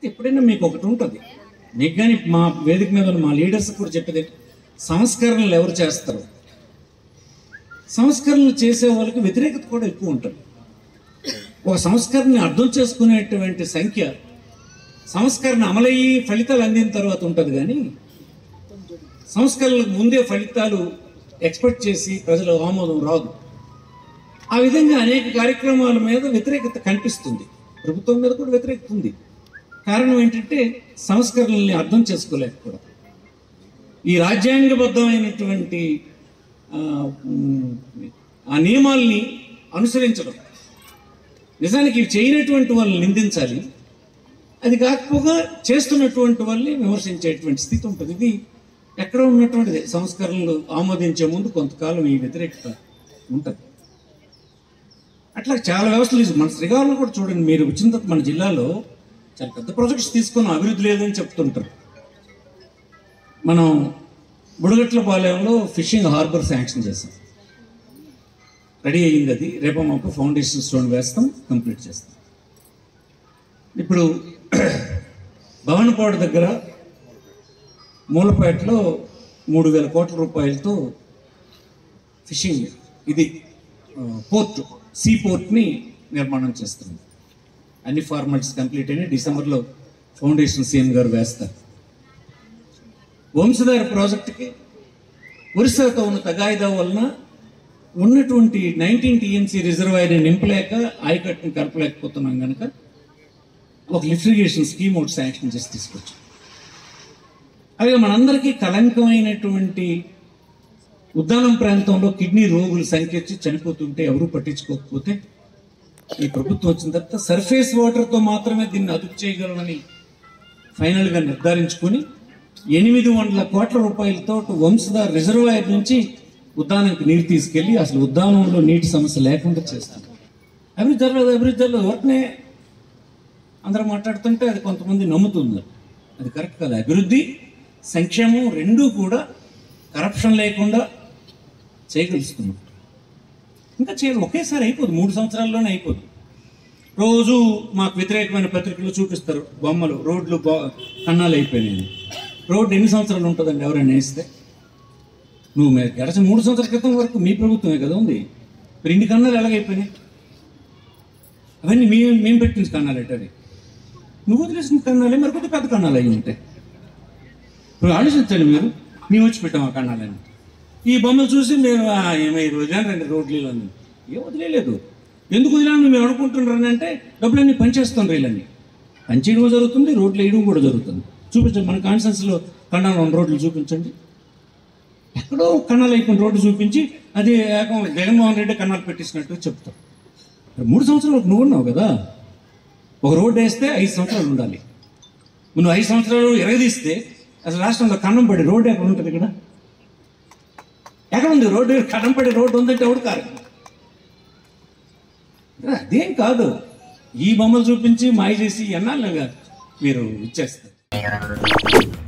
అయితే ఎప్పుడైనా మీకు ఒకటి ఉంటుంది మీకు కానీ మా వేదిక మీద ఉన్న మా లీడర్స్ కూడా చెప్పేది ఏంటి? సంస్కరణలు ఎవరు చేస్తారు సంస్కరణలు చేసే వాళ్ళకి వ్యతిరేకత కూడా ఎక్కువ ఉంటుంది ఒక సంస్కరణని అర్థం చేసుకునేటువంటి సంఖ్య సంస్కరణ అమలయ్యి ఫలితాలు అందిన తర్వాత ఉంటుంది కానీ సంస్కరణలకు ముందే ఫలితాలు ఎక్స్పెక్ట్ చేసి ప్రజల ఆమోదం రాదు ఆ విధంగా అనేక కార్యక్రమాల మీద వ్యతిరేకత కనిపిస్తుంది ప్రభుత్వం మీద కూడా వ్యతిరేకత ఉంది కారణం ఏంటంటే సంస్కరణల్ని అర్థం చేసుకోలేకపోవడం ఈ రాజ్యాంగబద్ధమైనటువంటి ఆ, ఉమ్, ఆ నియమాల్ని అనుసరించడం నిజానికి ఇవి చేయనటువంటి వాళ్ళని నిందించాలి అది కాకపోగా చేస్తున్నటువంటి వాళ్ళని విమర్శించేటువంటి స్థితి ఉంటుంది ఇది ఎక్కడ ఉన్నటువంటిది సంస్కరణలు ఆమోదించే ముందు కొంతకాలం ఈ వ్యతిరేకత ఉంటుంది అట్లా చాలా వ్యవస్థలు మన శ్రీకాకుళం కూడా చూడండి మీరు వచ్చిన తర్వాత మన జిల్లాలో చాలా పెద్ద ప్రాజెక్ట్స్ తీసుకున్న అభివృద్ధి లేదని చెప్తుంటారు మనం బుడగట్ల పాలెంలో ఫిషింగ్ హార్బర్ శాంక్షన్ చేసాం రెడీ అయ్యింది అది రేపు మాకు ఫౌండేషన్ స్టోన్ వేస్తాం కంప్లీట్ చేస్తాం ఇప్పుడు భవనపాడు దగ్గర మూలపేటలో మూడు వేల కోట్ల రూపాయలతో ఫిషింగ్ ఇది ఆ, పోర్ట్ సీ పోర్ట్ని నిర్మాణం చేస్తుంది అన్ని ఫార్మాలిటీస్ కంప్లీట్ అయినాయి డిసెంబర్లో ఫౌండేషన్ సీఎం గారు వేస్తారు వంశధార ప్రాజెక్టుకి ఒరిస్సాతో ఉన్న తగాయిదా వలన ఉన్నటువంటి నైన్టీన్ టీఎంసీ రిజర్వాయర్ని నింపలేక ఆయకట్టుని కలపలేకపోతున్నాం కనుక ఒక లిఫ్రిగేషన్ స్కీమ్ ఒకటి శాంక్షన్ చేసి తీసుకొచ్చాం అలాగే మనందరికీ కలంకమైనటువంటి ఉద్దానం ప్రాంతంలో కిడ్నీ రోగుల సంఖ్య వచ్చి చనిపోతుంటే ఎవరూ పట్టించుకోకపోతే ఈ ప్రభుత్వం వచ్చిన తర్వాత సర్ఫేస్ వాటర్తో మాత్రమే దీన్ని అదుపు చేయగలమని ఫైనల్గా నిర్ధారించుకొని ఎనిమిది వందల కోట్ల రూపాయలతో వంశధార రిజర్వాయర్ నుంచి ఉద్దానంకి నీరు తీసుకెళ్లి అసలు ఉద్దానంలో నీటి సమస్య లేకుండా చేస్తాం అభివృద్ధి జరగలేదు అభివృద్ధి జరగలేదు వాటినే అందరూ మాట్లాడుతుంటే అది కొంతమంది నమ్ముతున్నారు అది కరెక్ట్ కాదు అభివృద్ధి సంక్షేమం రెండూ కూడా కరప్షన్ లేకుండా చేయగలుగుతున్నాం ఇంకా చేయాలి ఒకేసారి అయిపోదు మూడు సంవత్సరాల్లోనే అయిపోదు రోజు మాకు వ్యతిరేకమైన పత్రికలు చూపిస్తారు బొమ్మలు రోడ్లు బా కన్నాలు అయిపోయినాయి రోడ్డు ఎన్ని సంవత్సరాలు ఉంటుందండి ఎవరైనా వేస్తే నువ్వు మీరు గడచిన మూడు సంవత్సరాల క్రితం వరకు మీ ప్రభుత్వమే కదా ఉంది మరి ఇన్ని కన్నాలు ఎలాగైపోయినాయి అవన్నీ మేము మేము పెట్టిన కన్నాలు అంటే అవి నువ్వు వదిలేసిన కన్నాలే మరి కొద్ది పెద్ద కన్నాలు అయి ఉంటాయి ఇప్పుడు ఆలోచించండి మీరు మేము వచ్చి పెట్టాం ఆ కన్నాలని ఈ బొమ్మలు చూసి మేము "ఆ, ఏమో ఈ వదిలేనండి రోడ్లు అని ఏం వదిలేదు ఎందుకు వదిలేను మేము అనుకుంటున్నారని అంటే డబ్బులన్నీ పనిచేస్తుండ్రు వీళ్ళని పనిచేయడం జరుగుతుంది రోడ్లు వేయడం కూడా జరుగుతుంది చూపించండి మన కాన్సెన్స్లో కన్నాలు ఉన్న రోడ్లు చూపించండి ఎక్కడో కన్నాలు అయిపోయిన రోడ్డు చూపించి అది ఏకం జగన్మోహన్ రెడ్డి కన్నాలు పెట్టించినట్టు చెప్తాం మరి మూడు సంవత్సరాలు నువ్వు ఉన్నావు కదా ఒక రోడ్డు వేస్తే ఐదు సంవత్సరాలు ఉండాలి నువ్వు ఐదు సంవత్సరాలు ఎరగదీస్తే అసలు రాష్ట్రంలో కన్నం పడి రోడ్డు ఎక్కడ ఉంటుంది ఇక్కడ ఎక్కడ ఉంది రోడ్డు కన్నం పడి రోడ్డు ఉందంటే ఎవడు కారు అదేం కాదు ఈ బొమ్మలు చూపించి మాయ చేసి ఎన్నాళ్ళగా మీరు ఇచ్చేస్తారు